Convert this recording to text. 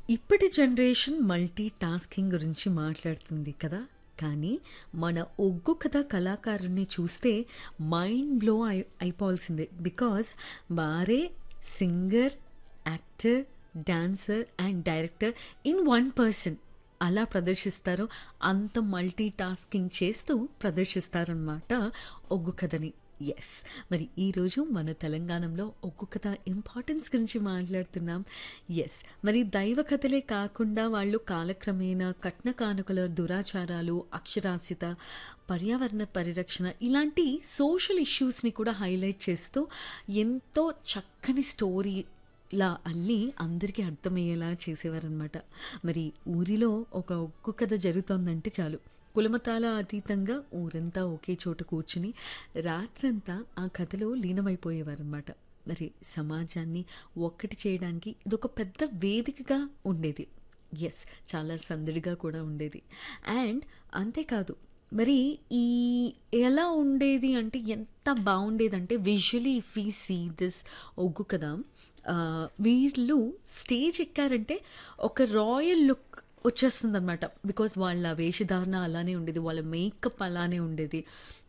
ఇప్పటి generation multi tasking గురించి మాట్లాడుతుంది కదా కానీ మన ఒగ్గు కథ కళాకారుణ్ణి చూస్తే మైండ్ బ్లో అయి అయిపోవాల్సిందే బికాజ్ వారే singer actor dancer and director in one person అలా ప్రదర్శిస్తారు అంత మల్టీ టాస్కింగ్ చేస్తూ ప్రదర్శిస్తారనమాట ఒగ్గు కథని ఎస్ మరి ఈరోజు మన తెలంగాణలో ఒగ్గు కథ ఇంపార్టెన్స్ గురించి మాట్లాడుతున్నాం ఎస్ మరి దైవ కథలే కాకుండా వాళ్ళు కాలక్రమేణా కట్న కానుకల దురాచారాలు అక్షరాస్యత పర్యావరణ పరిరక్షణ ఇలాంటి సోషల్ ఇష్యూస్ని కూడా హైలైట్ చేస్తూ ఎంతో చక్కని స్టోరీ లా అల్లి అందరికీ అర్థమయ్యేలా చేసేవారనమాట మరి ఊరిలో ఒక ఒగ్గు కథ జరుగుతోందంటే చాలు కులమతాల అతీతంగా ఊరంతా ఒకే చోట కూర్చుని రాత్రంతా ఆ కథలో లీనమైపోయేవారనమాట మరి సమాజాన్ని ఒక్కటి చేయడానికి ఇదొక పెద్ద వేదికగా ఉండేది ఎస్ చాలా సందడిగా కూడా ఉండేది అండ్ అంతేకాదు మరి ఈ ఎలా ఉండేది అంటే ఎంత బాగుండేదంటే visually if we see this Oggu కదా ఆ, వీళ్ళు స్టేజ్ ఎక్కారంటే ఒక రాయల్ లుక్ వచ్చేస్తుంది అనమాట బికాస్ వాళ్ళ వేషధారణ అలానే ఉండేది వాళ్ళ మేకప్ అలానే ఉండేది